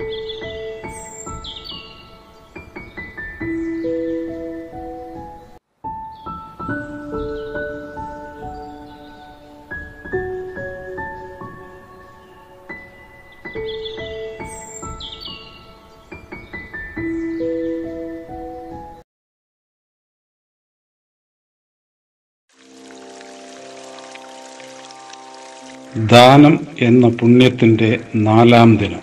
ദാനം എന്ന പുണ്യത്തിന്റെ നാലാം ദിനം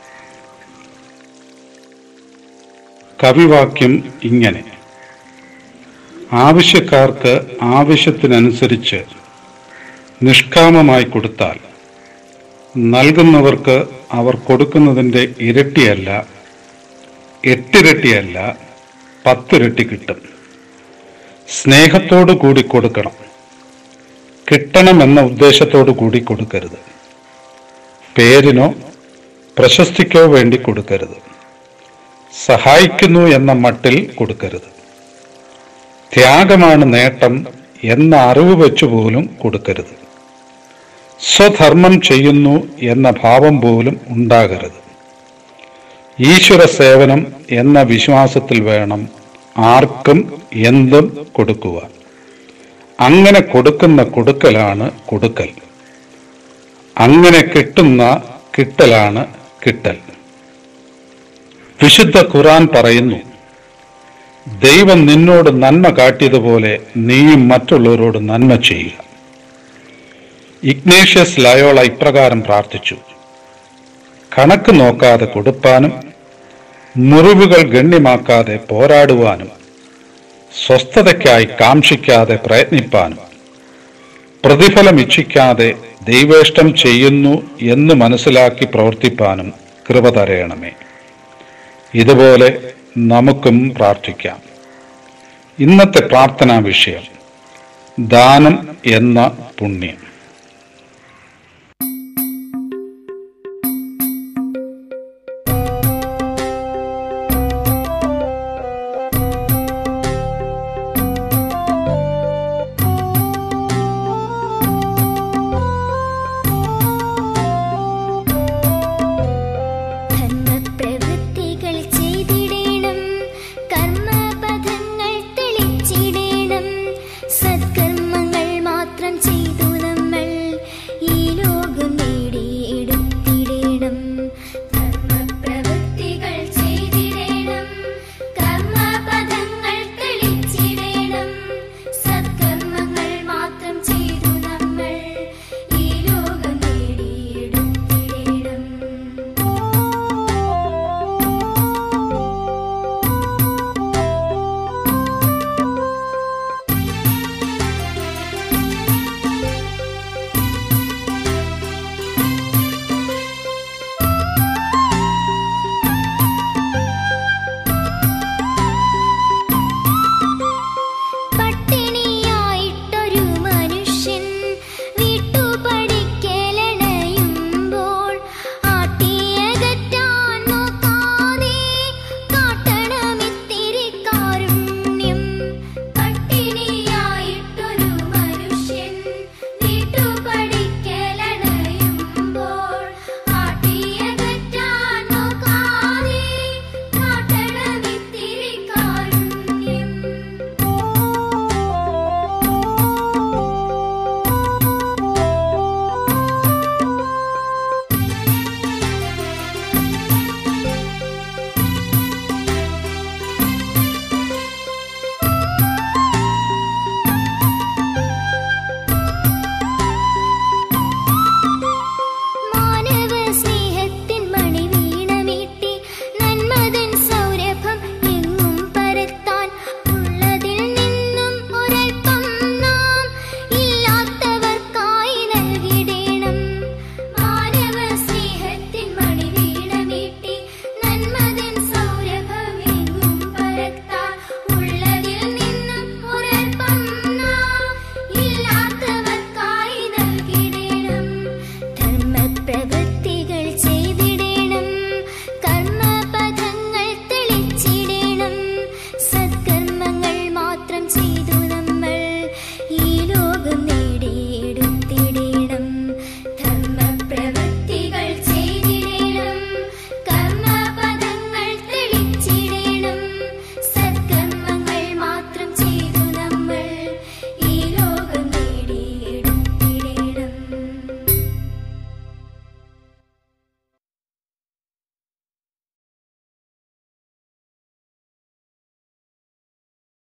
കവിവാക്യം ഇങ്ങനെ ആവശ്യക്കാർക്ക് ആവശ്യത്തിനനുസരിച്ച് നിഷ്കാമമായി കൊടുത്താൽ നൽകുന്നവർക്ക് അവർ കൊടുക്കുന്നതിന്റെ ഇരട്ടിയല്ല എട്ടിരട്ടിയല്ല പത്തിരട്ടി കിട്ടും സ്നേഹത്തോടു കൂടി കൊടുക്കണം കിട്ടണമെന്ന ഉദ്ദേശത്തോടു കൂടി കൊടുക്കരുത് പേരിനോ പ്രശസ്തിക്കോ വേണ്ടി കൊടുക്കരുത് സഹായിക്കുന്നു എന്ന മട്ടിൽ കൊടുക്കരുത് ത്യാഗമാണ് നേട്ടം എന്ന അറിവ് വെച്ചു പോലും കൊടുക്കരുത് സ്വധർമ്മം ചെയ്യുന്നു എന്ന ഭാവം പോലും ഉണ്ടാകരുത് ഈശ്വര സേവനം എന്ന വിശ്വാസത്തിൽ വേണം ആർക്കും എന്തും കൊടുക്കുവാൻ അങ്ങനെ കൊടുക്കുന്ന കൊടുക്കലാണ് കൊടുക്കൽ അങ്ങനെ കിട്ടുന്ന കിട്ടലാണ് കിട്ടൽ വിശുദ്ധ ഖുറാൻ പറയുന്നു ദൈവം നിന്നോട് നന്മ കാട്ടിയതുപോലെ നീയും മറ്റുള്ളവരോട് നന്മ ചെയ്യുക ഇഗ്നേഷ്യസ് ലയോള ഇപ്രകാരം പ്രാർത്ഥിച്ചു കണക്ക് നോക്കാതെ കൊടുപ്പാനും മുറിവുകൾ ഗണ്യമാക്കാതെ പോരാടുവാനും സ്വസ്ഥതയ്ക്കായി കാംക്ഷിക്കാതെ പ്രയത്നിപ്പാനും പ്രതിഫലം ഇച്ഛിക്കാതെ ദൈവേഷ്ടം ചെയ്യുന്നു എന്ന് മനസ്സിലാക്കി പ്രവർത്തിപ്പാനും കൃപ തരയണമേ ഇതുപോലെ നമുക്കും പ്രാർത്ഥിക്കാം ഇന്നത്തെ പ്രാർത്ഥനാ വിഷയം ദാനം എന്ന പുണ്യം